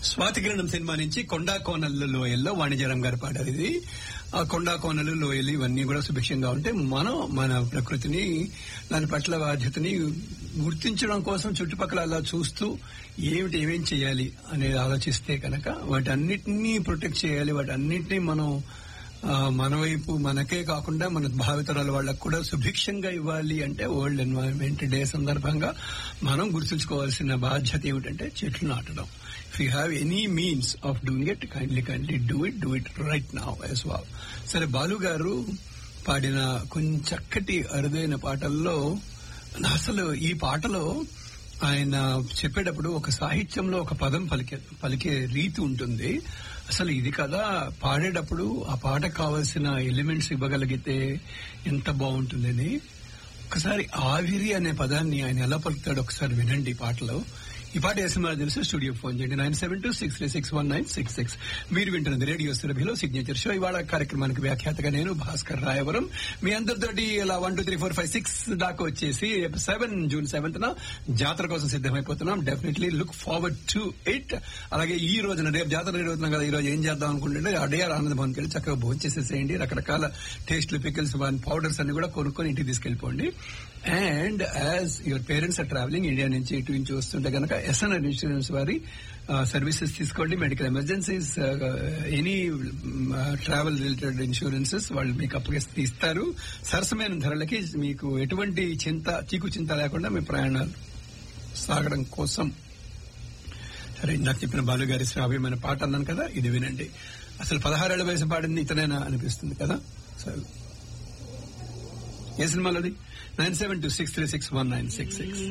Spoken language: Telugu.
స్వాతికిరణం సినిమా నుంచి కొండా కోనల్లు లోయల్లో వాణిజ్యరాం గారు పాడారు ఇది ఆ కొండా కోనలు లోయలు ఇవన్నీ కూడా సుభిక్షంగా ఉంటే మనం మన ప్రకృతిని దాని పట్ల బాధ్యతని గుర్తించడం కోసం చుట్టుపక్కల అలా చూస్తూ ఏమిటి ఏమేం చేయాలి అనేది ఆలోచిస్తే కనుక వాటన్నిటినీ ప్రొటెక్ట్ చేయాలి వాటన్నిటినీ మనం ఆ, మన వైపు మనకే కాకుండా మన భావితరాల వాళ్ళకు కూడా సుభిక్షంగా ఇవ్వాలి అంటే వరల్డ్ ఎన్వైరన్మెంట్ డే సందర్భంగా మనం గుర్తుంచుకోవాల్సిన బాధ్యత ఏమిటంటే చెట్లు నాటడం if you have any means of doing it kindly kindly do it do it right now as well సరే బాలు గారు పాడిన కొంచెం చక్కటి అరుదైన పాటల్లో అసలు ఈ పాటలో ఆయన చెప్పేటప్పుడు ఒక సాహిత్యంలో ఒక పదం పలికే పలికే రీతి ఉంటుంది అసలు ఇది కదా పాడేటప్పుడు ఆ పాటకు కావలసిన ఎలిమెంట్స్ ఇవ్వగలిగితే ఎంత బాగుంటుందని ఒకసారి ఆవిరి అనే పదాన్ని ఆయన ఎలా పలుకుతాడు ఒకసారి వినండి ఈ పాటలో ఈ పాట ఏ సినిమా తెలుసు స్టూడియో ఫోన్ చేయండి nine seven two six three six one nine six six మీరు వింటున్నది రేడియో సురభిలో సిగ్నేచర్ షో ఇవాళ కార్యక్రమానికి వ్యాఖ్యాతగా నేను భాస్కర్ రాయవరం మీ అందరితోటి ఇలా one two three four five six దాకా వచ్చేసి సెవెన్ జూన్ సెవెంత్ న జాతర కోసం సిద్ధమైపోతున్నాం definitely look forward to it అలాగే ఈ రోజున రేపు జాతర జరుగుతున్నాం కదా ఈ రోజు ఏం చేద్దాం అనుకుంటుంటే అడియార్ ఆనంద భవన్కి వెళ్ళి చక్కగా భోజనం చేసేసేయండి రకరకాల టేస్ట్లు పికిల్స్ వన్ పౌడర్స్ అన్ని కూడా కొనుక్కొని ఇంటికి తీసుకెళ్లిపోండి and as your parents are travelling India నుంచి ఇటు నుంచి వస్తుంటే కనుక ఎస్ఎన్ఆర్ ఇన్సూరెన్స్ వారి సర్వీసెస్ తీసుకోండి medical emergencies any travel related insurances వాళ్ళు మీకు అప్పగిస్తే ఇస్తారు సరసమైన ధరలకి మీకు ఎటువంటి చింత చీకు చింత లేకుండా మీ ప్రయాణాలు సాగడం కోసం సరే ఇందాక చెప్పిన బాలుగారి శ్రావ్యమైన పాట అన్నాను కదా ఇది వినండి అసలు పదహారేళ్ల వయసు పాడింది ఇతనేనా అనిపిస్తుంది కదా సరే ఏ సినిమాలోది nine seven two six three six one nine six six